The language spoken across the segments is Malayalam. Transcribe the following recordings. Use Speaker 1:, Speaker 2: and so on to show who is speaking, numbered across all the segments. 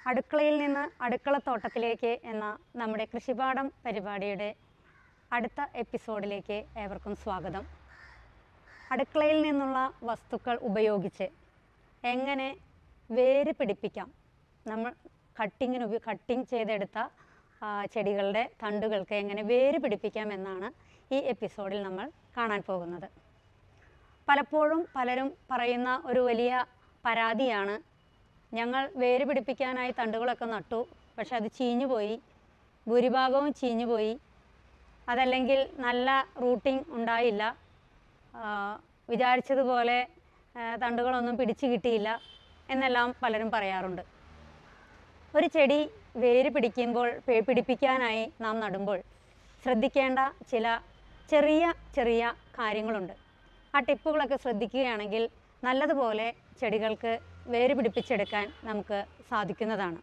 Speaker 1: അടുക്കളയിൽ നിന്ന് അടുക്കളത്തോട്ടത്തിലേക്ക് എന്ന നമ്മുടെ കൃഷിപാഠം പരിപാടിയുടെ അടുത്ത എപ്പിസോഡിലേക്ക് ഏവർക്കും സ്വാഗതം അടുക്കളയിൽ നിന്നുള്ള വസ്തുക്കൾ ഉപയോഗിച്ച് എങ്ങനെ വേര് പിടിപ്പിക്കാം നമ്മൾ കട്ടിങ്ങിന് ഉപ കട്ടിങ് ചെയ്തെടുത്ത ആ, ചെടികളുടെ തണ്ടുകൾക്ക് എങ്ങനെ വേര് പിടിപ്പിക്കാം എന്നാണ് ഈ എപ്പിസോഡിൽ നമ്മൾ കാണാൻ പോകുന്നത് പലപ്പോഴും പലരും പറയുന്ന ഒരു വലിയ പരാതിയാണ് ഞങ്ങൾ വേര് പിടിപ്പിക്കാനായി തണ്ടുകളൊക്കെ നട്ടു പക്ഷെ അത് ചീഞ്ഞുപോയി ഭൂരിഭാഗവും ചീഞ്ഞുപോയി അതല്ലെങ്കിൽ നല്ല റൂട്ടിംഗ് ഉണ്ടായില്ല ആ, വിചാരിച്ചതുപോലെ ആ, തണ്ടുകളൊന്നും പിടിച്ചു കിട്ടിയില്ല എന്നെല്ലാം പലരും പറയാറുണ്ട് ഒരു ചെടി വേര് പിടിക്കുമ്പോൾ പി- പിടിപ്പിക്കാനായി നാം നടുമ്പോൾ ശ്രദ്ധിക്കേണ്ട ചില ചെറിയ ചെറിയ കാര്യങ്ങളുണ്ട് ആ ടിപ്പുകളൊക്കെ ശ്രദ്ധിക്കുകയാണെങ്കിൽ നല്ലതുപോലെ ചെടികൾക്ക് വേര് പിടിപ്പിച്ചെടുക്കാൻ നമുക്ക് സാധിക്കുന്നതാണ്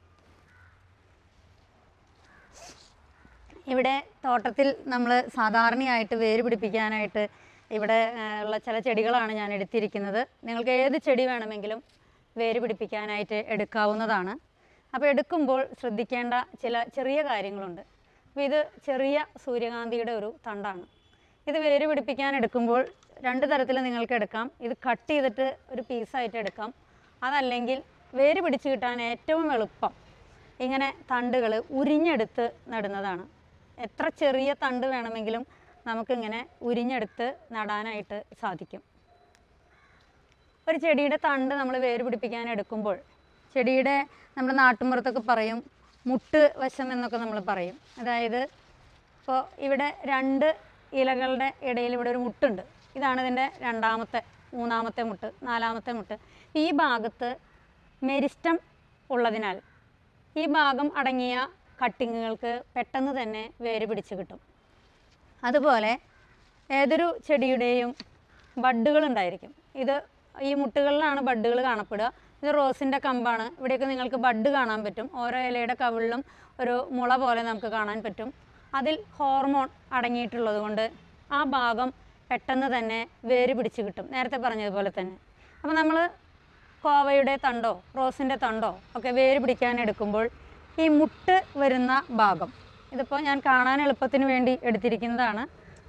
Speaker 1: ഇവിടെ തോട്ടത്തിൽ നമ്മൾ സാധാരണയായിട്ട് വേര് പിടിപ്പിക്കാനായിട്ട് ഇവിടെ ആ, ഉള്ള ചില ചെടികളാണ് ഞാൻ എടുത്തിരിക്കുന്നത് നിങ്ങൾക്ക് ഏത് ചെടി വേണമെങ്കിലും വേര് പിടിപ്പിക്കാനായിട്ട് എടുക്കാവുന്നതാണ് അപ്പോൾ എടുക്കുമ്പോൾ ശ്രദ്ധിക്കേണ്ട ചില ചെറിയ കാര്യങ്ങളുണ്ട് അപ്പോൾ ഇത് ചെറിയ സൂര്യകാന്തിയുടെ ഒരു തണ്ടാണ് ഇത് വേര് പിടിപ്പിക്കാൻ എടുക്കുമ്പോൾ രണ്ട് തരത്തിൽ നിങ്ങൾക്ക് എടുക്കാം ഇത് കട്ട് ചെയ്തിട്ട് ഒരു പീസായിട്ട് എടുക്കാം അതല്ലെങ്കിൽ വേര് പിടിച്ച് കിട്ടാൻ ഏറ്റവും എളുപ്പം ഇങ്ങനെ തണ്ടുകൾ ഉരിഞ്ഞെടുത്ത് നടുന്നതാണ് എത്ര ചെറിയ തണ്ട് വേണമെങ്കിലും നമുക്കിങ്ങനെ ഉരിഞ്ഞെടുത്ത് നടാനായിട്ട് സാധിക്കും ഒരു ചെടിയുടെ തണ്ട് നമ്മൾ വേര് പിടിപ്പിക്കാൻ എടുക്കുമ്പോൾ ചെടിയുടെ നമ്മുടെ നാട്ടുമ്പുറത്തൊക്കെ പറയും മുട്ട് വശം എന്നൊക്കെ നമ്മൾ പറയും അതായത് ഇപ്പോൾ ഇവിടെ രണ്ട് ഇലകളുടെ ഇടയിൽ ഇവിടെ ഒരു മുട്ടുണ്ട് ഇതാണ് ഇതിൻ്റെ രണ്ടാമത്തെ മൂന്നാമത്തെ മുട്ട് നാലാമത്തെ മുട്ട് ഈ ഭാഗത്ത് മെരിസ്റ്റം ഉള്ളതിനാൽ ഈ ഭാഗം അടങ്ങിയ കട്ടിങ്ങുകൾക്ക് പെട്ടെന്ന് തന്നെ വേര് പിടിച്ച് കിട്ടും അതുപോലെ ഏതൊരു ചെടിയുടെയും ബഡ്ഡുകൾ ഉണ്ടായിരിക്കും ഇത് ഈ മുട്ടുകളിലാണ് ബഡ്ഡുകൾ കാണപ്പെടുക ഇത് റോസിൻ്റെ കമ്പാണ് ഇവിടെയൊക്കെ നിങ്ങൾക്ക് ബഡ് കാണാൻ പറ്റും ഓരോ ഇലയുടെ കവിളിലും ഒരു മുള പോലെ നമുക്ക് കാണാൻ പറ്റും അതിൽ ഹോർമോൺ അടങ്ങിയിട്ടുള്ളത് കൊണ്ട് ആ ഭാഗം പെട്ടെന്ന് തന്നെ വേര് പിടിച്ച് കിട്ടും നേരത്തെ പറഞ്ഞതുപോലെ തന്നെ അപ്പോൾ നമ്മൾ കോവയുടെ തണ്ടോ റോസിൻ്റെ തണ്ടോ ഒക്കെ വേര് പിടിക്കാൻ എടുക്കുമ്പോൾ ഈ മുട്ട് വരുന്ന ഭാഗം ഇതിപ്പോൾ ഞാൻ കാണാൻ എളുപ്പത്തിന് വേണ്ടി എടുത്തിരിക്കുന്നതാണ്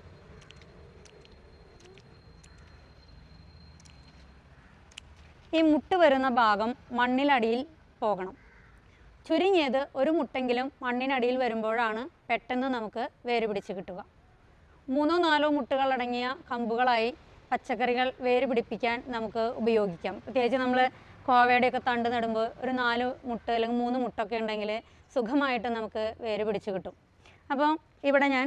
Speaker 1: ഈ മുട്ട് വരുന്ന ഭാഗം മണ്ണിലടിയിൽ പോകണം ചുരുങ്ങിയത് ഒരു മുട്ടെങ്കിലും മണ്ണിനടിയിൽ വരുമ്പോഴാണ് പെട്ടെന്ന് നമുക്ക് വേര് പിടിച്ച് കിട്ടുക മൂന്നോ നാലോ മുട്ടുകൾ അടങ്ങിയ കമ്പുകളായി പച്ചക്കറികൾ വേര് പിടിപ്പിക്കാൻ നമുക്ക് ഉപയോഗിക്കാം പ്രത്യേകിച്ച് നമ്മൾ കോവയുടെയൊക്കെ തണ്ട് നടുമ്പോൾ ഒരു നാല് മുട്ട് അല്ലെങ്കിൽ മൂന്ന് മുട്ടൊക്കെ ഉണ്ടെങ്കിൽ സുഖമായിട്ട് നമുക്ക് വേര് പിടിച്ച് കിട്ടും അപ്പോൾ ഇവിടെ ഞാൻ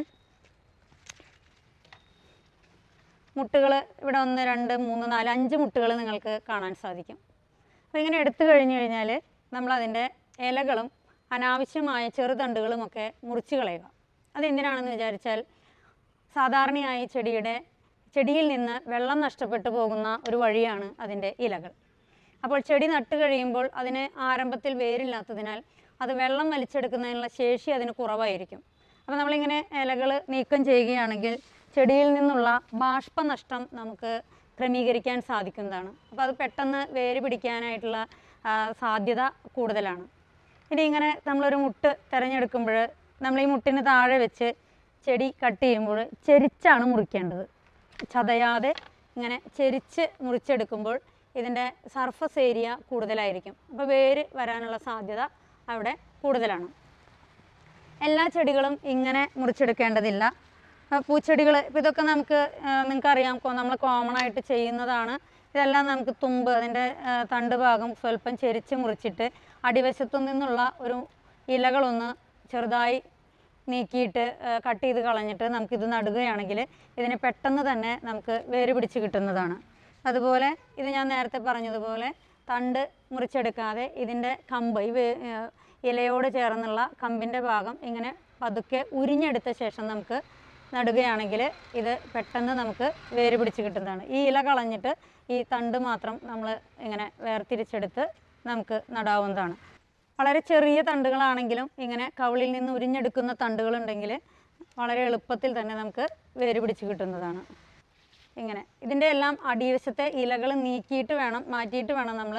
Speaker 1: മുട്ടുകൾ ഇവിടെ ഒന്ന് രണ്ട് മൂന്ന് നാല് അഞ്ച് മുട്ടുകൾ നിങ്ങൾക്ക് കാണാൻ സാധിക്കും അപ്പോൾ ഇങ്ങനെ എടുത്തു കഴിഞ്ഞു കഴിഞ്ഞാൽ നമ്മളതിൻ്റെ ഇലകളും അനാവശ്യമായ ചെറുതണ്ടുകളും ഒക്കെ മുറിച്ച് കളയുക അതെന്തിനാണെന്ന് വിചാരിച്ചാൽ സാധാരണയായി ചെടിയുടെ ചെടിയിൽ നിന്ന് വെള്ളം നഷ്ടപ്പെട്ടു പോകുന്ന ഒരു വഴിയാണ് അതിൻ്റെ ഇലകൾ അപ്പോൾ ചെടി നട്ട് കഴിയുമ്പോൾ അതിന് ആരംഭത്തിൽ വേരില്ലാത്തതിനാൽ അത് വെള്ളം വലിച്ചെടുക്കുന്നതിനുള്ള ശേഷി അതിന് കുറവായിരിക്കും അപ്പോൾ നമ്മളിങ്ങനെ ഇലകൾ നീക്കം ചെയ്യുകയാണെങ്കിൽ ചെടിയിൽ നിന്നുള്ള ബാഷ്പനഷ്ടം നമുക്ക് ക്രമീകരിക്കാൻ സാധിക്കുന്നതാണ് അപ്പോൾ അത് പെട്ടെന്ന് വേര് പിടിക്കാനായിട്ടുള്ള ആ, സാധ്യത കൂടുതലാണ് ഇനി ഇങ്ങനെ നമ്മളൊരു മുട്ട് തിരഞ്ഞെടുക്കുമ്പോൾ നമ്മൾ ഈ മുട്ടിന് താഴെ വെച്ച് ചെടി കട്ട് ചെയ്യുമ്പോൾ ചെരിച്ചാണ് മുറിക്കേണ്ടത് ചതയാതെ ഇങ്ങനെ ചെരിച്ച് മുറിച്ചെടുക്കുമ്പോൾ ഇതിൻ്റെ സർഫസ് ഏരിയ കൂടുതലായിരിക്കും അപ്പോൾ വേര് വരാനുള്ള സാധ്യത അവിടെ കൂടുതലാണ് എല്ലാ ചെടികളും ഇങ്ങനെ മുറിച്ചെടുക്കേണ്ടതില്ല പൂച്ചെടികൾ ഇപ്പോൾ ഇതൊക്കെ നമുക്ക് നിങ്ങൾക്ക് അറിയാം നമ്മൾ കോമൺ ആയിട്ട് ചെയ്യുന്നതാണ് ഇതെല്ലാം നമുക്ക് തുമ്പ് അതിൻ്റെ ആ, തണ്ട് ഭാഗം സ്വല്പം ചെരിച്ച് മുറിച്ചിട്ട് അടിവശത്തു നിന്നുള്ള ഒരു ഇലകളൊന്ന് ചെറുതായി നീക്കിയിട്ട് കട്ട് ചെയ്ത് കളഞ്ഞിട്ട് നമുക്കിത് നടുകയാണെങ്കിൽ ഇതിന് പെട്ടെന്ന് തന്നെ നമുക്ക് വേര് പിടിച്ച് കിട്ടുന്നതാണ് അതുപോലെ ഇത് ഞാൻ നേരത്തെ പറഞ്ഞതുപോലെ തണ്ട് മുറിച്ചെടുക്കാതെ ഇതിൻ്റെ കമ്പ് ഈ വേ- ഏഹ് ഇലയോട് ചേർന്നുള്ള കമ്പിൻ്റെ ഭാഗം ഇങ്ങനെ പതുക്കെ ഉരിഞ്ഞെടുത്ത ശേഷം നമുക്ക് നടുകയാണെങ്കിൽ ഇത് പെട്ടെന്ന് നമുക്ക് വേര് പിടിച്ച് കിട്ടുന്നതാണ് ഈ ഇല കളഞ്ഞിട്ട് ഈ തണ്ട് മാത്രം നമ്മൾ ഇങ്ങനെ വേർതിരിച്ചെടുത്ത് നമുക്ക് നടാവുന്നതാണ് വളരെ ചെറിയ തണ്ടുകളാണെങ്കിലും ഇങ്ങനെ കവിളിൽ നിന്ന് ഉരിഞ്ഞെടുക്കുന്ന തണ്ടുകളുണ്ടെങ്കിൽ വളരെ എളുപ്പത്തിൽ തന്നെ നമുക്ക് വേര് പിടിച്ച് കിട്ടുന്നതാണ് ഇങ്ങനെ ഇതിൻ്റെ എല്ലാം അടിവശത്തെ ഇലകൾ നീക്കിയിട്ട് വേണം മാറ്റിയിട്ട് വേണം നമ്മൾ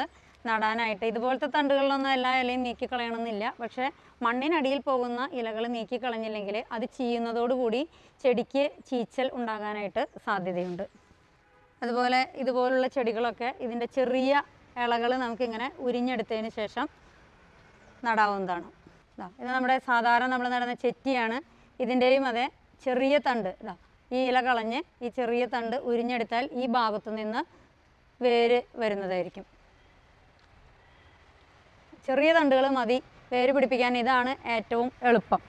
Speaker 1: നടാനായിട്ട് ഇതുപോലത്തെ തണ്ടുകളിലൊന്നും എല്ലാ ഇലയും നീക്കിക്കളയണമെന്നില്ല പക്ഷേ മണ്ണിനടിയിൽ പോകുന്ന ഇലകൾ നീക്കിക്കളഞ്ഞില്ലെങ്കിൽ അത് ചീയുന്നതോടുകൂടി ചെടിക്ക് ചീച്ചൽ ഉണ്ടാകാനായിട്ട് സാധ്യതയുണ്ട് അതുപോലെ ഇതുപോലുള്ള ചെടികളൊക്കെ ഇതിൻ്റെ ചെറിയ ഇലകൾ നമുക്കിങ്ങനെ ഉരിഞ്ഞെടുത്തതിന് ശേഷം നടാവുന്നതാണ് ഇതാ ഇത് നമ്മുടെ സാധാരണ നമ്മൾ നടുന്ന ചെറ്റിയാണ് ഇതിൻ്റെയും അതെ ചെറിയ തണ്ട് ഇതാ ഈ ഇല കളഞ്ഞ് ഈ ചെറിയ തണ്ട് ഉരിഞ്ഞെടുത്താൽ ഈ ഭാഗത്തു നിന്ന് വേര് വരുന്നതായിരിക്കും ചെറിയ തണ്ടുകൾ മതി വേര് പിടിപ്പിക്കാൻ ഇതാണ് ഏറ്റവും എളുപ്പം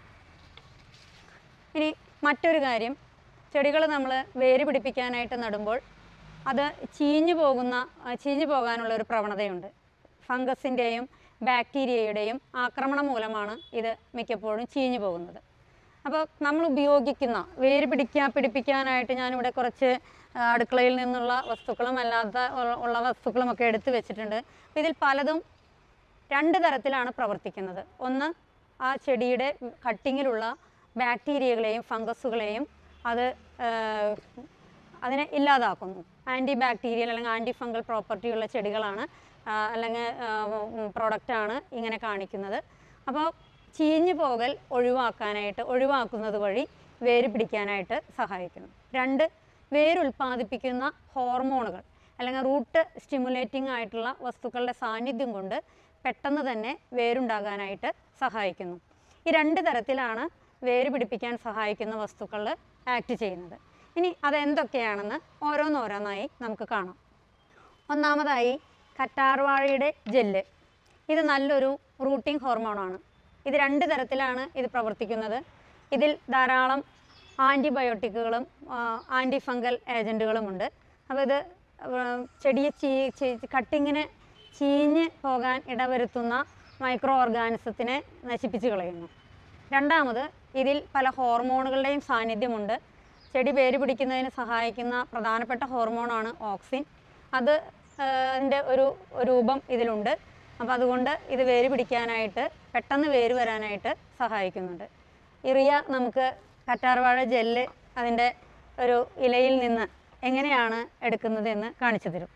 Speaker 1: ഇനി മറ്റൊരു കാര്യം ചെടികൾ നമ്മൾ വേര് പിടിപ്പിക്കാനായിട്ട് നടുമ്പോൾ അത് ചീഞ്ഞു പോകുന്ന ആ, ചീഞ്ഞു പോകാനുള്ള ഒരു പ്രവണതയുണ്ട് ഫംഗസിൻ്റെയും ബാക്ടീരിയയുടെയും ആക്രമണം മൂലമാണ് ഇത് മിക്കപ്പോഴും ചീഞ്ഞു പോകുന്നത് അപ്പോൾ നമ്മൾ ഉപയോഗിക്കുന്ന വേര് പിടിക്കാൻ പിടിപ്പിക്കാനായിട്ട് ഞാനിവിടെ കുറച്ച് ആ, അടുക്കളയിൽ നിന്നുള്ള വസ്തുക്കളും അല്ലാത്ത ഉള്ള- ഉള്ള വസ്തുക്കളും ഒക്കെ എടുത്തു വെച്ചിട്ടുണ്ട് അപ്പോൾ ഇതിൽ പലതും രണ്ട് തരത്തിലാണ് പ്രവർത്തിക്കുന്നത് ഒന്ന് ആ ചെടിയുടെ കട്ടിങ്ങിലുള്ള ബാക്ടീരിയകളെയും ഫംഗസുകളെയും അത് ആഹ്, അതിനെ ഇല്ലാതാക്കുന്നു ആൻറ്റി ബാക്ടീരിയൽ അല്ലെങ്കിൽ ആൻറ്റി ഫംഗൽ പ്രോപ്പർട്ടി ഉള്ള ചെടികളാണ് ആഹ്, അല്ലെങ്കിൽ പ്രോഡക്റ്റാണ് ഇങ്ങനെ കാണിക്കുന്നത് അപ്പോൾ ചീഞ്ഞു പോകൽ ഒഴിവാക്കാനായിട്ട് ഒഴിവാക്കുന്നത് വഴി വേര് പിടിക്കാനായിട്ട് സഹായിക്കുന്നു രണ്ട് വേരുൽപ്പാദിപ്പിക്കുന്ന ഹോർമോണുകൾ അല്ലെങ്കിൽ റൂട്ട് സ്റ്റിമുലേറ്റിംഗ് ആയിട്ടുള്ള വസ്തുക്കളുടെ സാന്നിധ്യം കൊണ്ട് പെട്ടെന്ന് തന്നെ വേരുണ്ടാകാനായിട്ട് സഹായിക്കുന്നു ഈ രണ്ട് തരത്തിലാണ് വേര് പിടിപ്പിക്കാൻ സഹായിക്കുന്ന വസ്തുക്കൾ ആക്ട് ചെയ്യുന്നത് ഇനി അതെന്തൊക്കെയാണെന്ന് ഓരോന്നോരോന്നായി നമുക്ക് കാണാം ഒന്നാമതായി കറ്റാർവാഴയുടെ ജെല്ല് ഇത് നല്ലൊരു റൂട്ടിംഗ് ഹോർമോണാണ് ഇത് രണ്ട് തരത്തിലാണ് ഇത് പ്രവർത്തിക്കുന്നത് ഇതിൽ ധാരാളം ആൻറ്റിബയോട്ടിക്കുകളും ആൻറ്റി ഫംഗൽ ഏജൻറ്റുകളുമുണ്ട് അപ്പോൾ ഇത് ആ, ചെടിയെ ചീ ചീ- കട്ടിങ്ങിന് ചീഞ്ഞ് പോകാൻ ഇടവരുത്തുന്ന മൈക്രോ ഓർഗാനിസത്തിനെ നശിപ്പിച്ച് കളയുന്നു രണ്ടാമത് ഇതിൽ പല ഹോർമോണുകളുടെയും സാന്നിധ്യമുണ്ട് ചെടി വേര് പിടിക്കുന്നതിന് സഹായിക്കുന്ന പ്രധാനപ്പെട്ട ഹോർമോണാണ് ഓക്സിൻ അത് ആ, അതിൻ്റെ ഒരു രൂപം ഇതിലുണ്ട് അപ്പോൾ അതുകൊണ്ട് ഇത് വേര് പിടിക്കാനായിട്ട് പെട്ടെന്ന് വേര് വരാനായിട്ട് സഹായിക്കുന്നുണ്ട് ഇറിയ നമുക്ക് കറ്റാർവാഴ ജെല്ല് അതിൻ്റെ ഒരു ഇലയിൽ നിന്ന് എങ്ങനെയാണ് എടുക്കുന്നത് എന്ന് കാണിച്ചു തരും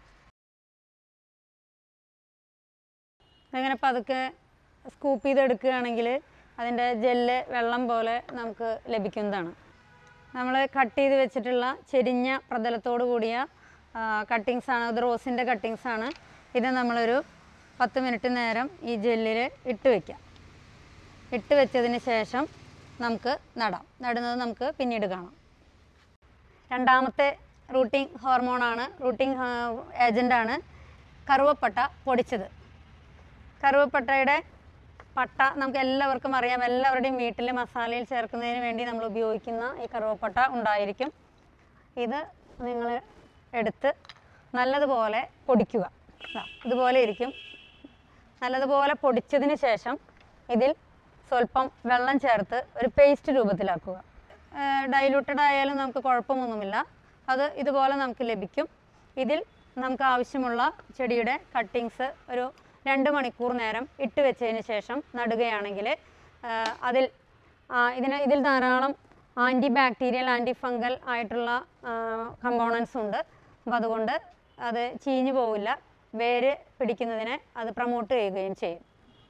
Speaker 1: അങ്ങനെ പതുക്കെ സ്കൂപ്പ് ചെയ്തെടുക്കുകയാണെങ്കിൽ അതിൻ്റെ ജെല്ല് വെള്ളം പോലെ നമുക്ക് ലഭിക്കുന്നതാണ് നമ്മൾ കട്ട് ചെയ്ത് വെച്ചിട്ടുള്ള ചെരിഞ്ഞ പ്രതലത്തോട് കൂടിയ കട്ടിങ്സ് ആണ് ഇത് റോസിൻ്റെ കട്ടിങ്സ് ആണ് ഇത് നമ്മളൊരു പത്ത് മിനിറ്റ് നേരം ഈ ജെല്ലിൽ ഇട്ട് വയ്ക്കാം ഇട്ട് വെച്ചതിന് ശേഷം നമുക്ക് നടാം നടുന്നത് നമുക്ക് പിന്നീട് കാണാം രണ്ടാമത്തെ റൂട്ടിംഗ് ഹോർമോണാണ് റൂട്ടിംഗ് ഏജൻ്റാണ് കറുവപ്പട്ട പൊടിച്ചത് കറുവപ്പട്ടയുടെ പട്ട നമുക്ക് എല്ലാവർക്കും അറിയാം എല്ലാവരുടെയും വീട്ടിൽ മസാലയിൽ ചേർക്കുന്നതിന് വേണ്ടി നമ്മൾ ഉപയോഗിക്കുന്ന ഈ കറുവപ്പട്ട ഉണ്ടായിരിക്കും ഇത് നിങ്ങൾ എടുത്ത് നല്ലതുപോലെ പൊടിക്കുക ദാ, ഇതുപോലെ ഇരിക്കും നല്ലതുപോലെ പൊടിച്ചതിന് ശേഷം ഇതിൽ സ്വല്പം വെള്ളം ചേർത്ത് ഒരു പേസ്റ്റ് രൂപത്തിലാക്കുക ഡൈലൂട്ടഡ് ആയാലും നമുക്ക് കുഴപ്പമൊന്നുമില്ല അത് ഇതുപോലെ നമുക്ക് ലഭിക്കും ഇതിൽ നമുക്ക് ആവശ്യമുള്ള ചെടിയുടെ കട്ടിങ്സ് ഒരു രണ്ട് മണിക്കൂർ നേരം ഇട്ട് വെച്ചതിന് ശേഷം നടുകയാണെങ്കിൽ ആ, അതിൽ ആ, ഇതിന് ഇതിൽ ധാരാളം ആൻറ്റി ബാക്ടീരിയൽ ആൻറ്റി ഫംഗൽ ആയിട്ടുള്ള കമ്പോണൻസ് ഉണ്ട് അപ്പോൾ അതുകൊണ്ട് അത് ചീഞ്ഞു പോവില്ല വേര് പിടിക്കുന്നതിനെ അത് പ്രൊമോട്ട് ചെയ്യുകയും ചെയ്യും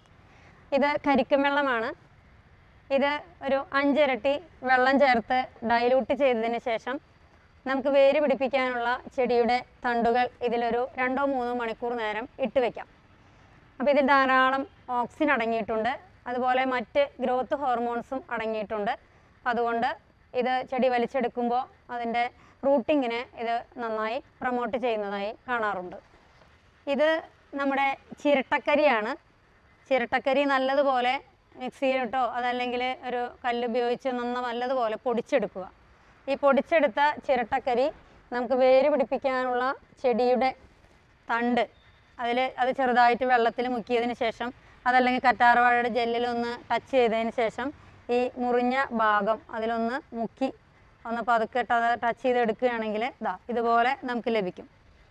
Speaker 1: ഇത് കരിക്കും വെള്ളമാണ് ഇത് ഒരു അഞ്ചിരട്ടി വെള്ളം ചേർത്ത് ഡൈലൂട്ട് ചെയ്തതിന് ശേഷം നമുക്ക് വേര് പിടിപ്പിക്കാനുള്ള ചെടിയുടെ തണ്ടുകൾ ഇതിലൊരു രണ്ടോ മൂന്നോ മണിക്കൂർ നേരം ഇട്ട് വെക്കാം അപ്പോൾ ഇതിൽ ധാരാളം ഓക്സിൻ അടങ്ങിയിട്ടുണ്ട് അതുപോലെ മറ്റ് ഗ്രോത്ത് ഹോർമോൺസും അടങ്ങിയിട്ടുണ്ട് അതുകൊണ്ട് ഇത് ചെടി വലിച്ചെടുക്കുമ്പോൾ അതിൻ്റെ റൂട്ടിങ്ങിനെ ഇത് നന്നായി പ്രൊമോട്ട് ചെയ്യുന്നതായി കാണാറുണ്ട് ഇത് നമ്മുടെ ചിരട്ടക്കരിയാണ് ചിരട്ടക്കരി നല്ലതുപോലെ മിക്സിയിലിട്ടോ അതല്ലെങ്കിൽ ഒരു കല്ല് ഉപയോഗിച്ച് നന്ന നല്ലതുപോലെ പൊടിച്ചെടുക്കുക ഈ പൊടിച്ചെടുത്ത ചിരട്ടക്കരി നമുക്ക് വേര് പിടിപ്പിക്കാനുള്ള ചെടിയുടെ തണ്ട് അതിൽ അത് ചെറുതായിട്ട് വെള്ളത്തിൽ മുക്കിയതിന് ശേഷം അതല്ലെങ്കിൽ കറ്റാർവാഴയുടെ ജെല്ലിലൊന്ന് ടച്ച് ചെയ്തതിന് ശേഷം ഈ മുറിഞ്ഞ ഭാഗം അതിലൊന്ന് മുക്കി ഒന്ന് പതുക്കെ ടച്ച് ചെയ്തെടുക്കുകയാണെങ്കിൽ ഇതാ ഇതുപോലെ നമുക്ക് ലഭിക്കും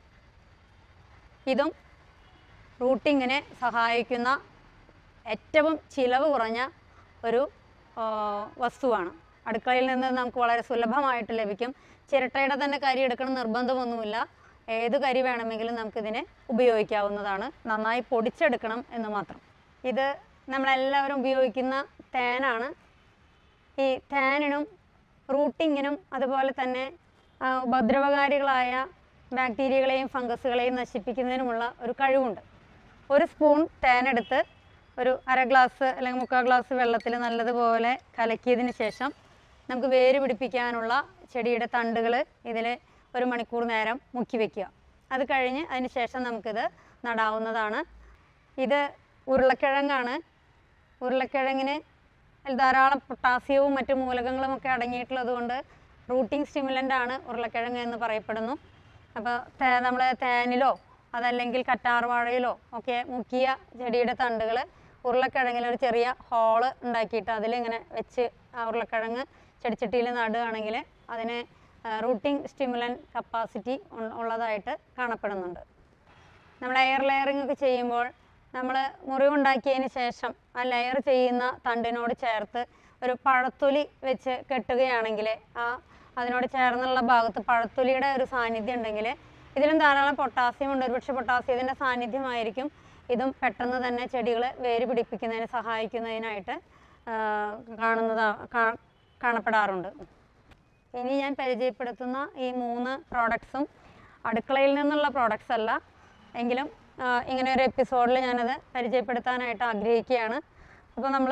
Speaker 1: ഇതും റൂട്ടിങ്ങിനെ സഹായിക്കുന്ന ഏറ്റവും ചിലവ് കുറഞ്ഞ ഒരു ആ, വസ്തുവാണ് അടുക്കളയിൽ നിന്ന് നമുക്ക് വളരെ സുലഭമായിട്ട് ലഭിക്കും ചിരട്ടയുടെ തന്നെ കരി എടുക്കണം നിർബന്ധമൊന്നുമില്ല ഏത് കരി വേണമെങ്കിലും നമുക്കിതിന് ഉപയോഗിക്കാവുന്നതാണ് നന്നായി പൊടിച്ചെടുക്കണം എന്ന് മാത്രം ഇത് നമ്മളെല്ലാവരും ഉപയോഗിക്കുന്ന തേനാണ് ഈ ടാനിനും റൂട്ടിങ്ങിനും അതുപോലെ തന്നെ ആ, ഉപദ്രവകാരികളായ ബാക്ടീരിയകളെയും ഫംഗസുകളെയും നശിപ്പിക്കുന്നതിനുമുള്ള ഒരു കഴിവുണ്ട് ഒരു സ്പൂൺ തേൻ എടുത്ത് ഒരു അര ഗ്ലാസ് അല്ലെങ്കിൽ മുക്കാൽ ഗ്ലാസ് വെള്ളത്തിൽ നല്ലതുപോലെ കലക്കിയതിന് ശേഷം നമുക്ക് വേര് പിടിപ്പിക്കാനുള്ള ചെടിയുടെ തണ്ടുകൾ ഇതിൽ ഒരു മണിക്കൂർ നേരം മുക്കി വെക്കുക അത് കഴിഞ്ഞ് അതിന് ശേഷം നമുക്കിത് നടാവുന്നതാണ് ഇത് ഉരുളക്കിഴങ്ങാണ് ഉരുളക്കിഴങ്ങിന് അതിൽ ധാരാളം പൊട്ടാസ്യവും മറ്റു മൂലകങ്ങളും ഒക്കെ അടങ്ങിയിട്ടുള്ളത് കൊണ്ട് റൂട്ടിംഗ് സ്റ്റിമുലൻ്റ് ആണ് ഉരുളക്കിഴങ്ങ് എന്ന് പറയപ്പെടുന്നു അപ്പോൾ തേ നമ്മൾ തേനിലോ അതല്ലെങ്കിൽ കറ്റാർവാഴയിലോ ഒക്കെ മുക്കിയ ചെടിയുടെ തണ്ടുകൾ ഉരുളക്കിഴങ്ങിൽ ഒരു ചെറിയ ഹോള് ഉണ്ടാക്കിയിട്ട് അതിലിങ്ങനെ വെച്ച് ആ ഉരുളക്കിഴങ്ങ് ചെടിച്ചട്ടിയിൽ നടുകയാണെങ്കിൽ അതിന് റൂട്ടിംഗ് സ്റ്റിമുലൻ കപ്പാസിറ്റി ഉള്ളതായിട്ട് കാണപ്പെടുന്നുണ്ട് നമ്മൾ എയർ ലെയറിംഗ് ഒക്കെ ചെയ്യുമ്പോൾ നമ്മൾ മുറിവുണ്ടാക്കിയതിന് ശേഷം ആ ലെയർ ചെയ്യുന്ന തണ്ടിനോട് ചേർത്ത് ഒരു പഴത്തൊലി വെച്ച് കെട്ടുകയാണെങ്കിൽ ആ അതിനോട് ചേർന്നുള്ള ഭാഗത്ത് പഴത്തൊലിയുടെ ഒരു സാന്നിധ്യം ഉണ്ടെങ്കിൽ ഇതിലും ധാരാളം പൊട്ടാസ്യം ഉണ്ട് ഒരുപക്ഷെ പൊട്ടാസ്യത്തിൻ്റെ സാന്നിധ്യമായിരിക്കും ഇതും പെട്ടെന്ന് തന്നെ ചെടികൾ വേര് പിടിപ്പിക്കുന്നതിന് സഹായിക്കുന്നതിനായിട്ട് ആ, കാണുന്നതാ കാ- കാണപ്പെടാറുണ്ട് ഇനി ഞാൻ പരിചയപ്പെടുത്തുന്ന ഈ മൂന്ന് പ്രോഡക്ട്സും അടുക്കളയിൽ നിന്നുള്ള പ്രോഡക്ട്സ് അല്ല എങ്കിലും ആ, ഇങ്ങനെ ഒരു എപ്പിസോഡിൽ ഞാനത് പരിചയപ്പെടുത്താനായിട്ട് ആഗ്രഹിക്കുകയാണ് അപ്പോൾ നമ്മൾ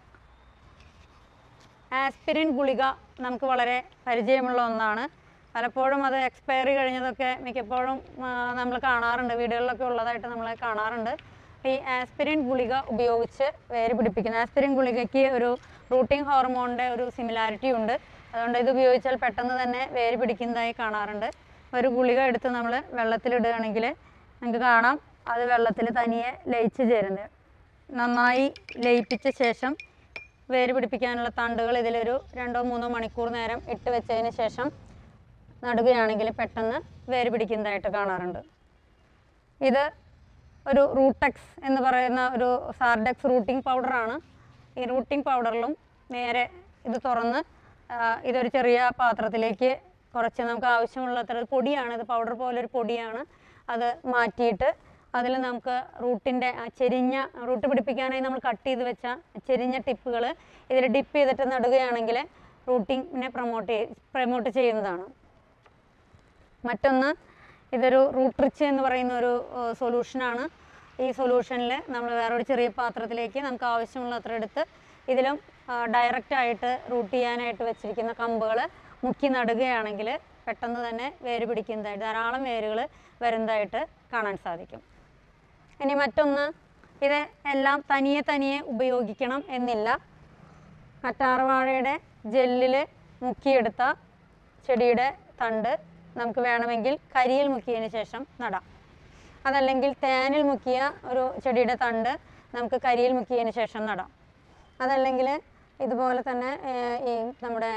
Speaker 1: ആസ്പിരിൻ ഗുളിക നമുക്ക് വളരെ പരിചയമുള്ള ഒന്നാണ് പലപ്പോഴും അത് എക്സ്പയറി കഴിഞ്ഞതൊക്കെ മിക്കപ്പോഴും നമ്മൾ കാണാറുണ്ട് വീടുകളിലൊക്കെ ഉള്ളതായിട്ട് നമ്മൾ കാണാറുണ്ട് ഈ ആസ്പിരിൻ ഗുളിക ഉപയോഗിച്ച് വേര് പിടിപ്പിക്കുന്ന ആസ്പിരിൻ ഗുളികയ്ക്ക് ഒരു റൂട്ടിംഗ് ഹോർമോണിൻ്റെ ഒരു സിമിലാരിറ്റി ഉണ്ട് അതുകൊണ്ട് ഇത് ഉപയോഗിച്ചാൽ പെട്ടെന്ന് തന്നെ വേര് പിടിക്കുന്നതായി കാണാറുണ്ട് ഒരു ഗുളിക എടുത്ത് നമ്മൾ വെള്ളത്തിലിടുകയാണെങ്കിൽ നമുക്ക് കാണാം അത് വെള്ളത്തിൽ തനിയെ ലയിച്ച് ചേരുന്നത് നന്നായി ലയിപ്പിച്ച ശേഷം വേര് പിടിപ്പിക്കാനുള്ള തണ്ടുകൾ ഇതിലൊരു രണ്ടോ മൂന്നോ മണിക്കൂർ നേരം ഇട്ട് വെച്ചതിന് ശേഷം നടുകയാണെങ്കിൽ പെട്ടെന്ന് വേര് പിടിക്കുന്നതായിട്ട് കാണാറുണ്ട് ഇത് ഒരു റൂട്ടക്സ് എന്ന് പറയുന്ന ഒരു സാർഡെക്സ് റൂട്ടിംഗ് പൗഡറാണ് ഈ റൂട്ടിംഗ് പൗഡറിലും നേരെ ഇത് തുറന്ന് ആ, ഇതൊരു ചെറിയ പാത്രത്തിലേക്ക് കുറച്ച് നമുക്ക് ആവശ്യമുള്ളത്ര ഒരു പൊടിയാണ് ഇത് പൗഡർ പോലെ ഒരു പൊടിയാണ് അത് മാറ്റിയിട്ട് അതിൽ നമുക്ക് റൂട്ടിൻ്റെ ആ ചെരിഞ്ഞ റൂട്ട് പിടിപ്പിക്കാനായി നമ്മൾ കട്ട് ചെയ്ത് വെച്ച ചെരിഞ്ഞ ടിപ്പുകൾ ഇതിൽ ഡിപ്പ് ചെയ്തിട്ട് നടുകയാണെങ്കിൽ റൂട്ടിങ്ങിനെ പ്രൊമോട്ട് പ്രൊമോട്ട് ചെയ്യുന്നതാണ് മറ്റൊന്ന് ഇതൊരു റൂട്ട് റിച്ച് എന്ന് പറയുന്ന ഒരു സൊല്യൂഷനാണ് ഈ സൊല്യൂഷനിൽ നമ്മൾ വേറൊരു ചെറിയ പാത്രത്തിലേക്ക് നമുക്ക് ആവശ്യമുള്ള അത്ര എടുത്ത് ഇതിലും ഡയറക്റ്റ് ആയിട്ട് റൂട്ട് ചെയ്യാനായിട്ട് വെച്ചിരിക്കുന്ന കമ്പുകൾ മുക്കി നടുകയാണെങ്കിൽ പെട്ടെന്ന് തന്നെ വേര് പിടിക്കുന്നതായിട്ട് ധാരാളം വേരുകൾ വരുന്നതായിട്ട് കാണാൻ സാധിക്കും ഇനി മറ്റൊന്ന് ഇത് എല്ലാം തനിയെ തനിയെ ഉപയോഗിക്കണം എന്നില്ല കറ്റാർവാഴയുടെ ജെല്ലിൽ മുക്കിയെടുത്ത ചെടിയുടെ തണ്ട് നമുക്ക് വേണമെങ്കിൽ കരിയിൽ മുക്കിയതിന് ശേഷം നടാം അതല്ലെങ്കിൽ തേനിൽ മുക്കിയ ഒരു ചെടിയുടെ തണ്ട് നമുക്ക് കരിയിൽ മുക്കിയതിന് ശേഷം നടാം അതല്ലെങ്കിൽ ഇതുപോലെ തന്നെ ഏഹ്, ഈ നമ്മുടെ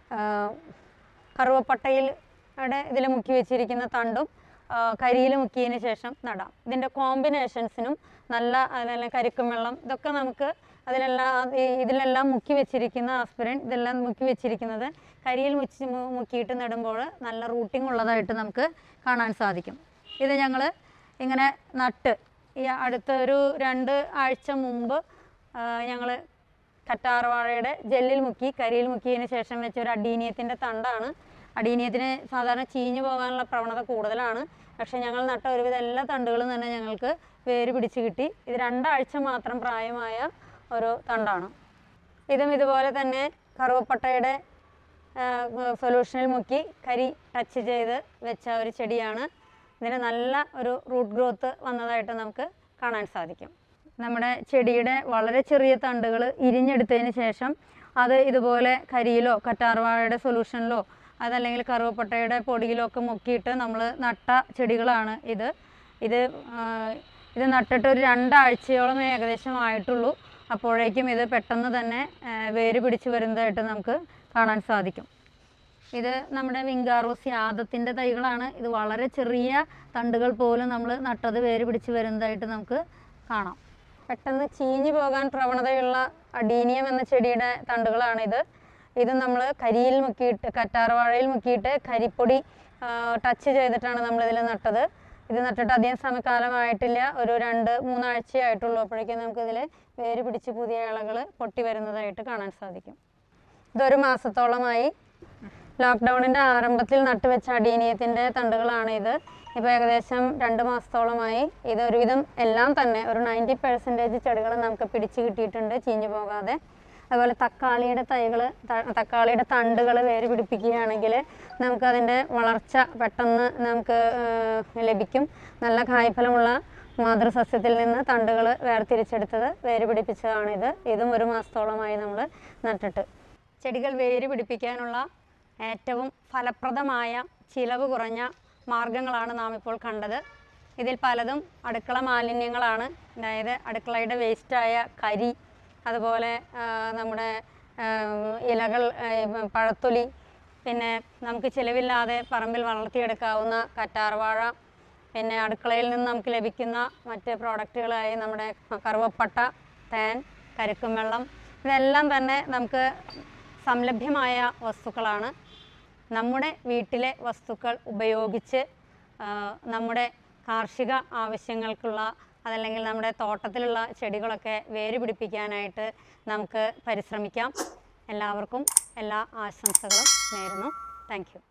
Speaker 1: കറുവപ്പട്ടയിൽ ഇതിൽ മുക്കി വെച്ചിരിക്കുന്ന തണ്ടും കരിയിൽ മുക്കിയതിന് ശേഷം നടാം ഇതിൻ്റെ കോമ്പിനേഷൻസിനും നല്ല അതല്ല കരിക്കും വെള്ളം ഇതൊക്കെ നമുക്ക് അതിലെല്ലാം ഈ- ഇതിലെല്ലാം മുക്കി വെച്ചിരിക്കുന്ന ആസ്പിരിൻ ഇതെല്ലാം മുക്കി വെച്ചിരിക്കുന്നത് കരിയിൽ മുച്ചി മു- മുക്കിയിട്ട് നടുമ്പോൾ നല്ല റൂട്ടിംഗ് ഉള്ളതായിട്ട് നമുക്ക് കാണാൻ സാധിക്കും ഇത് ഞങ്ങൾ ഇങ്ങനെ നട്ട് ഈ അടുത്ത ഒരു രണ്ട് ആഴ്ച മുമ്പ് ഞങ്ങൾ കറ്റാർവാഴയുടെ ജെല്ലിൽ മുക്കി കരിയിൽ മുക്കിയതിന് ശേഷം വെച്ച ഒരു അഡീനിയത്തിൻ്റെ തണ്ടാണ് അഡീനിയത്തിന് സാധാരണ ചീഞ്ഞു പോകാനുള്ള പ്രവണത കൂടുതലാണ് പക്ഷേ ഞങ്ങൾ നട്ട ഒരുവിധം എല്ലാ തണ്ടുകളും തന്നെ ഞങ്ങൾക്ക് വേര് പിടിച്ച് കിട്ടി ഇത് രണ്ടാഴ്ച മാത്രം പ്രായമായ ഒരു തണ്ടാണ് ഇതും ഇതുപോലെ തന്നെ കറുവപ്പട്ടയുടെ സൊല്യൂഷനിൽ മുക്കി കരി ടച്ച് ചെയ്ത് വെച്ച ഒരു ചെടിയാണ് ഇതിന് നല്ല ഒരു റൂട്ട് ഗ്രോത്ത് വന്നതായിട്ട് നമുക്ക് കാണാൻ സാധിക്കും നമ്മുടെ ചെടിയുടെ വളരെ ചെറിയ തണ്ടുകൾ ഇരിഞ്ഞെടുത്തതിന് ശേഷം അത് ഇതുപോലെ കരിയിലോ കറ്റാർവാഴയുടെ സൊല്യൂഷനിലോ അതല്ലെങ്കിൽ കറുവപ്പട്ടയുടെ പൊടിയിലോ ഒക്കെ മുക്കിയിട്ട് നമ്മൾ നട്ട ചെടികളാണ് ഇത് ഇത് ആ, ഇത് നട്ടിട്ട് ഒരു രണ്ടാഴ്ചയോളം ഏകദേശം ആയിട്ടുള്ളൂ അപ്പോഴേക്കും ഇത് പെട്ടെന്ന് തന്നെ ആ, വേര് പിടിച്ച് വരുന്നതായിട്ട് നമുക്ക് കാണാൻ സാധിക്കും ഇത് നമ്മുടെ വിങ്കാറോസി ആദത്തിൻ്റെ തൈകളാണ് ഇത് വളരെ ചെറിയ തണ്ടുകൾ പോലും നമ്മൾ നട്ടത് വേര് പിടിച്ച് വരുന്നതായിട്ട് നമുക്ക് കാണാം പെട്ടെന്ന് ചീഞ്ഞു പോകാൻ പ്രവണതയുള്ള അഡീനിയം എന്ന ചെടിയുടെ തണ്ടുകളാണിത് ഇത് നമ്മൾ കരിയിൽ മുക്കിയിട്ട് കറ്റാർവാഴയിൽ മുക്കിയിട്ട് കരിപ്പൊടി ടച്ച് ചെയ്തിട്ടാണ് നമ്മളിതിൽ നട്ടത് ഇത് നട്ടിട്ട് അധികം സമയകാലമായിട്ടില്ല ഒരു രണ്ട് മൂന്നാഴ്ചയായിട്ടുള്ളൂ അപ്പോഴേക്കും നമുക്കിതിൽ വേര് പിടിച്ച് പുതിയ ഇളകൾ പൊട്ടി വരുന്നതായിട്ട് കാണാൻ സാധിക്കും ഇതൊരു മാസത്തോളമായി ലോക്ക്ഡൗണിൻ്റെ ആരംഭത്തിൽ നട്ടുവെച്ച അടീനിയത്തിൻ്റെ തണ്ടുകളാണ് ഇത് ഇപ്പോൾ ഏകദേശം രണ്ട് മാസത്തോളമായി ഇത് ഒരുവിധം എല്ലാം തന്നെ ഒരു നയൻറ്റി പെർസെൻറ്റേജ് ചെടികൾ നമുക്ക് പിടിച്ച് കിട്ടിയിട്ടുണ്ട് ചീഞ്ഞു പോകാതെ അതുപോലെ തക്കാളിയുടെ തൈകൾ തക്കാളിയുടെ തണ്ടുകൾ വേര് പിടിപ്പിക്കുകയാണെങ്കിൽ നമുക്കതിൻ്റെ വളർച്ച പെട്ടെന്ന് നമുക്ക് ആ, ലഭിക്കും നല്ല കായ്ഫലമുള്ള മാതൃസസ്യത്തിൽ നിന്ന് തണ്ടുകൾ വേർതിരിച്ചെടുത്തത് വേര് പിടിപ്പിച്ചതാണിത് ഇതും ഒരു മാസത്തോളമായി നമ്മൾ നട്ടിട്ട് ചെടികൾ വേര് പിടിപ്പിക്കാനുള്ള ഏറ്റവും ഫലപ്രദമായ ചിലവ് കുറഞ്ഞ മാർഗങ്ങളാണ് നാം ഇപ്പോൾ കണ്ടത് ഇതിൽ പലതും അടുക്കള മാലിന്യങ്ങളാണ് അതായത് അടുക്കളയുടെ വേസ്റ്റായ കരി അതുപോലെ ആ, നമ്മുടെ ആ, ഇലകൾ ആ, ഇപ്പം പഴത്തൊലി പിന്നെ നമുക്ക് ചിലവില്ലാതെ പറമ്പിൽ വളർത്തിയെടുക്കാവുന്ന കറ്റാർവാഴ പിന്നെ അടുക്കളയിൽ നിന്ന് നമുക്ക് ലഭിക്കുന്ന മറ്റ് പ്രോഡക്റ്റുകളായി നമ്മുടെ കറുവപ്പട്ട തേൻ കരിക്കും വെള്ളം ഇതെല്ലാം തന്നെ നമുക്ക് സംലഭ്യമായ വസ്തുക്കളാണ് നമ്മുടെ വീട്ടിലെ വസ്തുക്കൾ ഉപയോഗിച്ച് ആ, നമ്മുടെ കാർഷിക ആവശ്യങ്ങൾക്കുള്ള അതല്ലെങ്കിൽ നമ്മുടെ തോട്ടത്തിലുള്ള ചെടികളൊക്കെ വേര് പിടിപ്പിക്കാനായിട്ട് നമുക്ക് പരിശ്രമിക്കാം എല്ലാവർക്കും എല്ലാ ആശംസകളും നേരുന്നു താങ്ക് യു